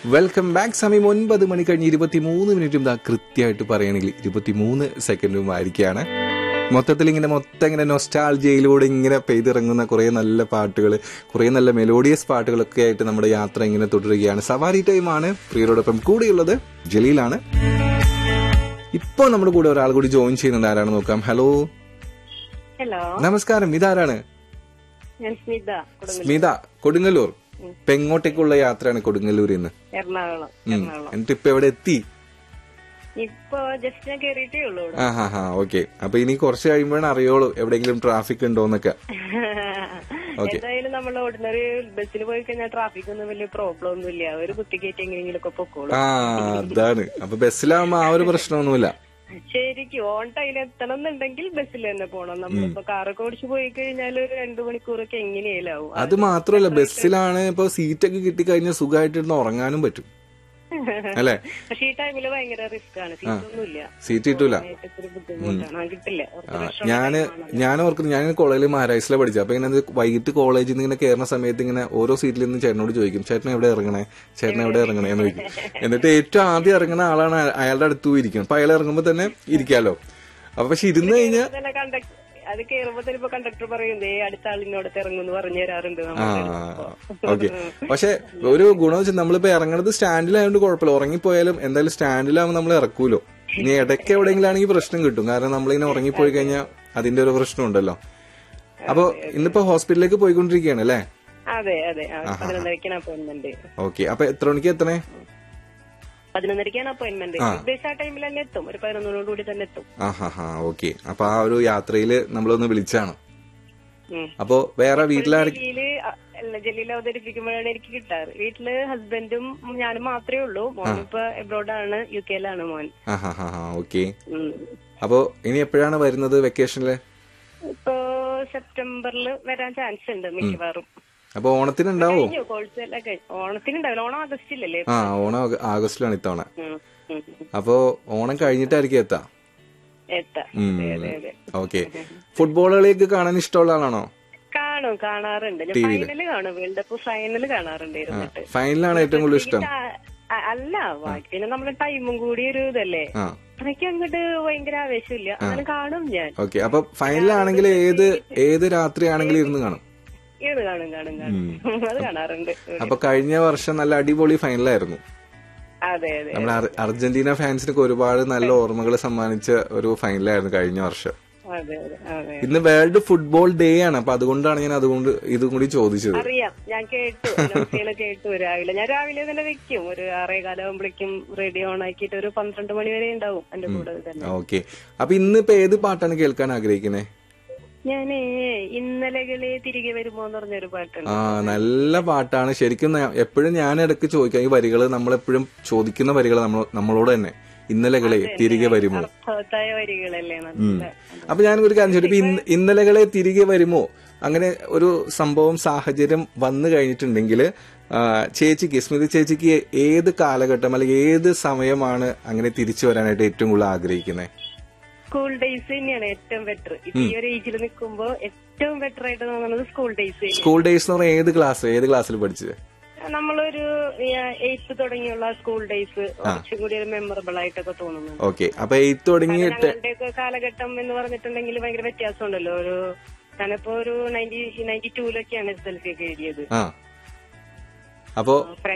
Welcome back സമയം ഒൻപത് മണി കഴിഞ്ഞ് ഇരുപത്തിമൂന്ന് മിനിറ്റും ഇതാ കൃത്യമായിട്ട് പറയുകയാണെങ്കിൽ ഇരുപത്തിമൂന്ന് സെക്കൻഡും ആയിരിക്കുകയാണ് മൊത്തത്തിൽ ഇങ്ങനെ മൊത്തം ഇങ്ങനെ നൊസ്റ്റാൾജിയയിലൂടെ ഇങ്ങനെ പെയ്തിറങ്ങുന്ന കുറേ നല്ല പാട്ടുകൾ കുറേ നല്ല മെലോഡിയസ് പാട്ടുകളൊക്കെ ആയിട്ട് നമ്മുടെ യാത്ര ഇങ്ങനെ തുടരുകയാണ് സവാരി ടൈമാണ് പ്രിയരോടൊപ്പം കൂടെയുള്ളത് ജലീലാണ് ഇപ്പോൾ നമ്മുടെ കൂടെ ഒരാൾ കൂടി ജോയിൻ ചെയ്യുന്നുണ്ട് ആരാണ് നോക്കാം ഹലോ ഹലോ നമസ്കാരം ഇതാരാണ് ഞാൻ സ്മിത കൊടുങ്ങല്ലൂർ സ്മിത കൊടുങ്ങല്ലൂർ ഇപ്പൊ എങ്ങോട്ടേക്കുള്ള യാത്രയാണ് കൊടുങ്ങല്ലൂരിൽ നിന്ന് എറണാകുളം ഉം. എറണാകുളം എന്നിട്ട് ഇപ്പൊ എവിടെ എത്തി ഇപ്പൊ ജസ്റ്റ് ഞാൻ കേറിയിട്ടേ ഉള്ളൂ ഇവിടെ ആ ഹാ ഹാ ഓക്കെ അപ്പൊ ഇനി കുറച്ച് കഴിയുമ്പോഴാണ് അറിയോളൂ എവിടെയെങ്കിലും ട്രാഫിക് ഉണ്ടോന്നൊക്കെ Okay. എന്തായാലും നമ്മൾ ഓർഡിനറി ബസ്സിൽ പോയി കഴിഞ്ഞാൽ ട്രാഫിക് ഒന്നും വലിയ പ്രോബ്ലം ഒന്നും ഇല്ല ഒരു കുത്തിക്കയറ്റി എങ്ങനെയെങ്കിലും ഒക്കെ പൊക്കോളൂ ആ അതാണ് അപ്പൊ ബസ്സിലാവുമ്പോ ആ ഒരു പ്രശ്നമൊന്നുമില്ല ശരിക്കും ഓൺ ടൈം എത്തണം എന്നുണ്ടെങ്കിൽ ബസ്സിൽ തന്നെ പോണം നമ്മളിപ്പോ കാറൊക്കെ ഓടിച്ചു പോയി കഴിഞ്ഞാൽ ഒരു രണ്ടു മണിക്കൂറൊക്കെ എങ്ങനെയാലും ആവും അത് മാത്രമല്ല ബസ്സിലാണ് ഇപ്പൊ സീറ്റൊക്കെ കിട്ടിക്കഴിഞ്ഞാൽ സുഖമായിട്ടിരുന്ന് ഉറങ്ങാനും പറ്റും അല്ലെ പക്ഷെ ഈ ടൈമില് ഭയങ്കര റിസ്ക് ആണ് സീറ്റൊന്നുമില്ല സീറ്റ് കിട്ടൂല ഒരു ബുദ്ധിമുട്ടാണ് ആ, കിട്ടില്ല കുറച്ച് വിഷമം ഞാന് ഞാൻ ഓർക്കുന്നു ഞാൻ കോളേജിൽ മഹാരാഷ്ട്രയിലെ പഠിച്ചത് അപ്പൊ ഇങ്ങനെ വൈകിട്ട് കോളേജിൽ നിന്ന് ഇങ്ങനെ കയറുന്ന സമയത്ത് ഇങ്ങനെ ഓരോ സീറ്റിൽ നിന്ന് ചേട്ടനോട് ചോദിക്കും ചേട്ടൻ എവിടെ ഇറങ്ങണേ ചേട്ടൻ എവിടെ ഇറങ്ങണേ എന്ന് ചോദിക്കും എന്നിട്ട് ഏറ്റവും ആദ്യം ഇറങ്ങുന്ന ആളാണ് അയ- അയാളുടെ അടുത്ത് പോയി ഇരിക്കണം അപ്പൊ അയാൾ ഇറങ്ങുമ്പോ തന്നെ ഇരിക്കാലോ അപ്പൊ പക്ഷെ ഇരുന്ന് കഴിഞ്ഞാൽ തന്നെ കണ്ടക്ടർ അത് കേറുമ്പോ തന്നെ ഇപ്പൊ കണ്ടക്ടർ പറയും ദേ അടുത്ത ആളിനോട് ഇറങ്ങുന്നു പറഞ്ഞു തരാറുണ്ട് ആ നമ്മുടെ ഓക്കെ പക്ഷെ ഒരു ഗുണം വെച്ചാൽ നമ്മളിപ്പോ ഇറങ്ങണത് സ്റ്റാൻഡിലായതുകൊണ്ട് കുഴപ്പമില്ല ഉറങ്ങിപ്പോയാലും എന്തായാലും സ്റ്റാൻഡിലാവുമ്പോൾ നമ്മൾ ഇറക്കൂലോ ഇനി ഇടയ്ക്ക് എവിടെയെങ്കിലും ആണെങ്കിൽ പ്രശ്നം കിട്ടും കാരണം നമ്മളിങ്ങനെ ഉറങ്ങിപ്പോയി കഴിഞ്ഞാൽ അതിന്റെ ഒരു പ്രശ്നം ഉണ്ടല്ലോ അപ്പൊ ഇന്നിപ്പോ ഹോസ്പിറ്റലിലേക്ക് പോയിക്കൊണ്ടിരിക്കുകയാണ് അല്ലേ അതെ അതെ ആ, പതിനൊന്നരക്കാണ് അപ്പോയിന്റ്മെന്റ് ഓക്കെ അപ്പൊ എത്ര മണിക്ക് എത്തണേ പതിനൊന്നരക്കാണ് അപ്പോയിന്റ്മെന്റ് ഉദ്ദേശിച്ച ആ ടൈമിൽ തന്നെ എത്തും ഒരു പതിനൊന്നോട് കൂടി തന്നെ എത്തും ആ ഹാ ഹാ ഓക്കെ അപ്പൊ ആ ഒരു യാത്രയില് നമ്മളൊന്ന് വിളിച്ചാണ് ഉം. അപ്പൊ വേറെ വീട്ടിലാരെ ജലീല് അ- അല്ല ജലീൽ അവതരിപ്പിക്കുമ്പോഴാണ് എനിക്ക് കിട്ടാറ് വീട്ടില് ഹസ്ബൻഡും ഞാനും മാത്രമേ ഉള്ളൂ മോനിപ്പോ എബ്രോഡാണ് യു കെയിലാണ് മോൻ ആ ഹാ ഹാ ഹാ ഓക്കെ ഉം. അപ്പൊ ഇനി എപ്പോഴാണ് വരുന്നത് വെക്കേഷനില് ഇപ്പോ സെപ്റ്റംബറിൽ വരാൻ ചാൻസ് ഉണ്ട് മിക്കവാറും അപ്പൊ ഓണത്തിന് ഉണ്ടാവോ കഴിഞ്ഞു കോഴ്സ് എല്ലാം കഴിഞ്ഞു ഓണത്തിനുണ്ടാവില്ല ഓണം ആഗസ്റ്റിലല്ലേ ആ ഓണം ആഗ- ആഗസ്റ്റിലാണ് ഇത്തവണ ഉം, ഉം. അപ്പോ ഓണം കഴിഞ്ഞിട്ടായിരിക്കും എത്താ എത്താം ഉം. അതെ അതെ ഓക്കെ ഫുട്ബോൾ കളിയൊക്കെ കാണാൻ ഇഷ്ടമുള്ള ആളാണോ കാണും കാണാറുണ്ട് ഞാൻ ഫൈനല് കാണും വേൾഡ് കപ്പ് ഫൈനല് കാണാറുണ്ട് ഇരുന്നിട്ട് ഫൈനലാണ് ഏറ്റവും കൂടുതൽ ഇഷ്ടം ആ, അ- അല്ല ബാക്കി പിന്നെ നമ്മുടെ ടൈമും കൂടി ഒരു ഇതല്ലേ ആ അത്രയ്ക്ക് അങ്ങോട്ട് ഭയങ്കര ആവേശമില്ല അങ്ങനെ കാണും ഞാൻ ഓക്കെ അപ്പൊ ഫൈനലാണെങ്കിൽ ഏത് ഏത് രാത്രി ആണെങ്കിലും ഇരുന്ന് കാണും ഏത് കാണും കാണും കാണും അത് കാണാറുണ്ട് അപ്പൊ കഴിഞ്ഞ വർഷം നല്ല അടിപൊളി ഫൈനലായിരുന്നു അതെ അതെ നമ്മുടെ അർ- അർജന്റീന ഫാൻസിനൊക്കെ ഒരുപാട് നല്ല ഓർമ്മകൾ സമ്മാനിച്ച ഒരു ഫൈനലായിരുന്നു കഴിഞ്ഞ വർഷം അതെ അതെ അതെ ഇന്ന് വേൾഡ് ഫുട്ബോൾ ഡേ ആണ് അപ്പൊ അതുകൊണ്ടാണ് ഞാൻ അതുകൊണ്ട് ഇതും കൂടി ചോദിച്ചത് അറിയാം ഞാൻ കേട്ടു ന്യൂസുകൾ കേട്ടു രാവിലെ ഞാൻ രാവിലെ തന്നെ വെക്കും ഒരു ആറേ കാലാകുമ്പോഴേക്കും റേഡിയോ ഓൺ ആക്കിയിട്ട് ഒരു പന്ത്രണ്ട് മണി വരെ ഉണ്ടാവും എന്റെ കൂടെ തന്നെ ഓക്കെ അപ്പൊ ഇന്നിപ്പോ ഏത് പാട്ടാണ് കേൾക്കാൻ ആഗ്രഹിക്കുന്നത് ഞാനേ ഇന്നലകളെ തിരികെ വരുമോ എന്ന് പറഞ്ഞൊരു പാട്ടുണ്ട് ആ നല്ല പാട്ടാണ് ശരിക്കും ന- എപ്പോഴും ഞാൻ ഇടയ്ക്ക് ചോദിക്കാം ഈ വരികൾ നമ്മളെപ്പോഴും ചോദിക്കുന്ന വരികൾ നമ്മൾ നമ്മളോട് തന്നെ ഇന്നലകളെ തിരികെ വരുമോ അർത്ഥവത്തായ വരികളല്ലേ നല്ല അപ്പൊ ഞാൻ ഒരു കാര്യം ചോദിച്ചു ഇപ്പൊ ഇന്ന- ഇന്നലകളെ തിരികെ വരുമോ അങ്ങനെ ഒരു സംഭവം സാഹചര്യം വന്നു കഴിഞ്ഞിട്ടുണ്ടെങ്കിൽ ചേച്ചിക്ക് സ്മൃതി ചേച്ചിക്ക് ഏത് കാലഘട്ടം അല്ലെങ്കിൽ ഏത് സമയമാണ് അങ്ങനെ തിരിച്ചു വരാനായിട്ട് ഏറ്റവും കൂടുതൽ ആഗ്രഹിക്കുന്നത് സ്കൂൾ ഡേയ്സ് തന്നെയാണ് ഏറ്റവും ബെറ്റർ ഇപ്പൊ ഈ ഒരു ഏജിൽ നിൽക്കുമ്പോ ഏറ്റവും ബെറ്റർ ആയിട്ട് തോന്നുന്നത് സ്കൂൾ ഡേയ്സ് സ്കൂൾ ഡേയ്സ് എന്ന് പറഞ്ഞാൽ ഏത് ക്ലാസ് ഏത് ക്ലാസ്സിൽ പഠിച്ചത് നമ്മളൊരു എയ്ത്ത് തുടങ്ങിയുള്ള സ്കൂൾ ഡേയ്സ് കുറച്ചും കൂടി ഒരു മെമ്മറബിൾ ആയിട്ടൊക്കെ തോന്നുന്നു ഓക്കെ അപ്പൊ എയ്ത്ത് തുടങ്ങിയിട്ട് ഞങ്ങളുടെയൊക്കെ കാലഘട്ടം എന്ന് പറഞ്ഞിട്ടുണ്ടെങ്കിൽ ഭയങ്കര വ്യത്യാസമുണ്ടല്ലോ ഒരു ഞാനിപ്പോ ഒരു നയൻറ്റി നയൻറ്റി ടൂലൊക്കെയാണ് എസ് എൽ സി ഒക്കെ എഴുതിയത് ആ അപ്പോ